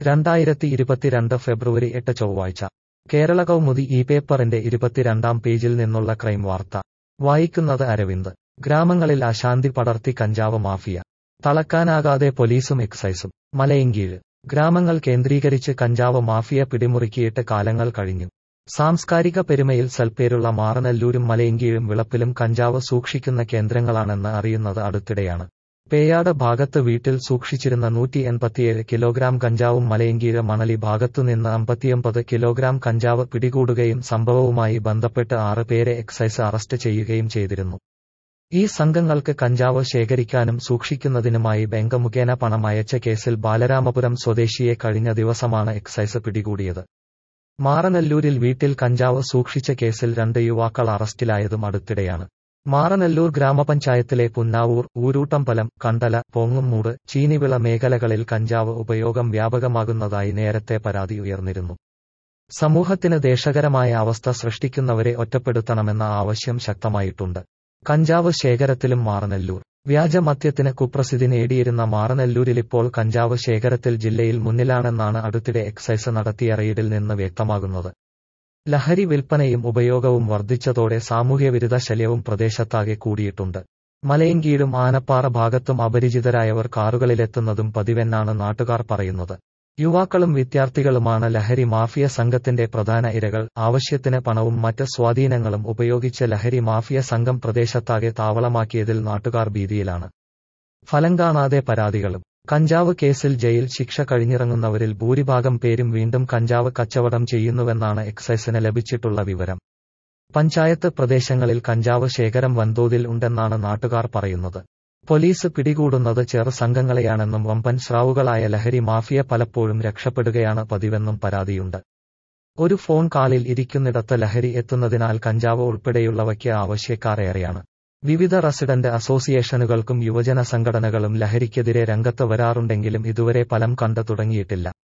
രണ്ടായിരത്തി ഇരുപത്തിരണ്ട് ഫെബ്രുവരി എട്ട് ചൊവ്വാഴ്ച കേരള കൗമുദി ഈ പേപ്പറിന്റെ ഇരുപത്തിരണ്ടാം പേജിൽ നിന്നുള്ള ക്രൈം വാർത്ത വായിക്കുന്നത് അരവിന്ദ് ഗ്രാമങ്ങളിൽ അശാന്തി പടർത്തി കഞ്ചാവ് മാഫിയ തളക്കാനാകാതെ പോലീസും എക്സൈസും മലയങ്കീഴ് ഗ്രാമങ്ങൾ കേന്ദ്രീകരിച്ച് കഞ്ചാവ് മാഫിയ പിടിമുറുക്കിയിട്ട് കാലങ്ങൾ കഴിഞ്ഞു സാംസ്കാരിക പെരുമയിൽ സൽപ്പേരുള്ള മാറനല്ലൂരും മലയങ്കീഴും വിളപ്പിലും കഞ്ചാവ് സൂക്ഷിക്കുന്ന കേന്ദ്രങ്ങളാണെന്ന് അറിയുന്നത് അടുത്തിടെയാണ് പേയാട് ഭാഗത്ത് വീട്ടിൽ സൂക്ഷിച്ചിരുന്ന നൂറ്റി എൺപത്തിയേഴ് കിലോഗ്രാം കഞ്ചാവും മലയങ്കീഴ് മണലി ഭാഗത്തുനിന്ന് അമ്പത്തിയൊമ്പത് കിലോഗ്രാം കഞ്ചാവ് പിടികൂടുകയും സംഭവവുമായി ബന്ധപ്പെട്ട് ആറ് പേരെ എക്സൈസ് അറസ്റ്റ് ചെയ്യുകയും ചെയ്തിരുന്നു ഈ സംഘങ്ങൾക്ക് കഞ്ചാവ് ശേഖരിക്കാനും സൂക്ഷിക്കുന്നതിനുമായി ബാങ്ക് മുഖേന പണം അയച്ച കേസിൽ ബാലരാമപുരം സ്വദേശിയെ കഴിഞ്ഞ ദിവസമാണ് എക്സൈസ് പിടികൂടിയത് മാറനല്ലൂരിൽ വീട്ടിൽ കഞ്ചാവ് സൂക്ഷിച്ച കേസിൽ രണ്ട് യുവാക്കൾ അറസ്റ്റിലായതും അടുത്തിടെയാണ് മാറനല്ലൂർ ഗ്രാമപഞ്ചായത്തിലെ പുന്നാവൂർ ഊരൂട്ടമ്പലം കണ്ടല പോങ്ങുംമൂട് ചീനിവിള മേഖലകളിൽ കഞ്ചാവ് ഉപയോഗം വ്യാപകമാകുന്നതായി നേരത്തെ പരാതി ഉയർന്നിരുന്നു സമൂഹത്തിന് ദേഷകരമായ അവസ്ഥ സൃഷ്ടിക്കുന്നവരെ ഒറ്റപ്പെടുത്തണമെന്ന ആവശ്യം ശക്തമായിട്ടുണ്ട് കഞ്ചാവ് ശേഖരത്തിലും മാറനല്ലൂർ വ്യാജമദ്യത്തിന് കുപ്രസിദ്ധി നേടിയിരുന്ന മാറനല്ലൂരിലിപ്പോൾ കഞ്ചാവ് ശേഖരത്തിൽ ജില്ലയിൽ മുന്നിലാണെന്നാണ് അടുത്തിടെ എക്സൈസ് നടത്തിയ റെയ്ഡിൽ നിന്ന് വ്യക്തമാകുന്നത് ലഹരി വിൽപ്പനയും ഉപയോഗവും വർദ്ധിച്ചതോടെ സാമൂഹ്യവിരുദ്ധ ശല്യവും പ്രദേശത്താകെ കൂടിയിട്ടുണ്ട് മലയങ്കീഴും ആനപ്പാറ ഭാഗത്തും അപരിചിതരായവർ കാറുകളിലെത്തുന്നതും പതിവെന്നാണ് നാട്ടുകാർ പറയുന്നത് യുവാക്കളും വിദ്യാർത്ഥികളുമാണ് ലഹരി മാഫിയ സംഘത്തിന്റെ പ്രധാന ഇരകൾ ആവശ്യത്തിന് പണവും മറ്റ് സ്വാധീനങ്ങളും ഉപയോഗിച്ച് ലഹരി മാഫിയ സംഘം പ്രദേശത്താകെ താവളമാക്കിയതിൽ നാട്ടുകാർ ഭീതിയിലാണ് ഫലം കാണാതെ പരാതികളും കഞ്ചാവ് കേസിൽ ജയിൽ ശിക്ഷ കഴിഞ്ഞിറങ്ങുന്നവരിൽ ഭൂരിഭാഗം പേരും വീണ്ടും കഞ്ചാവ് കച്ചവടം ചെയ്യുന്നുവെന്നാണ് എക്സൈസിന് ലഭിച്ചിട്ടുള്ള വിവരം പഞ്ചായത്ത് പ്രദേശങ്ങളിൽ കഞ്ചാവ് ശേഖരം വൻതോതിൽ ഉണ്ടെന്നാണ് നാട്ടുകാർ പറയുന്നത് പോലീസ് പിടികൂടുന്നത് ചെറു സംഘങ്ങളെയാണെന്നും വമ്പൻ സ്രാവുകളായ ലഹരി മാഫിയ പലപ്പോഴും രക്ഷപ്പെടുകയാണ് പതിവെന്നും പരാതിയുണ്ട് ഒരു ഫോൺ കാളിൽ ഇരിക്കുന്നിടത്ത് ലഹരി എത്തുന്നതിനാൽ കഞ്ചാവ് ഉൾപ്പെടെയുള്ളവയ്ക്ക് ആവശ്യക്കാർ ഏറെയാണ് വിവിധ റെസിഡന്റ് അസോസിയേഷനുകൾക്കും യുവജന സംഘടനകളും ലഹരിക്കെതിരെ രംഗത്ത് വരാറുണ്ടെങ്കിലും ഇതുവരെ ഫലം കണ്ടു തുടങ്ങിയിട്ടില്ല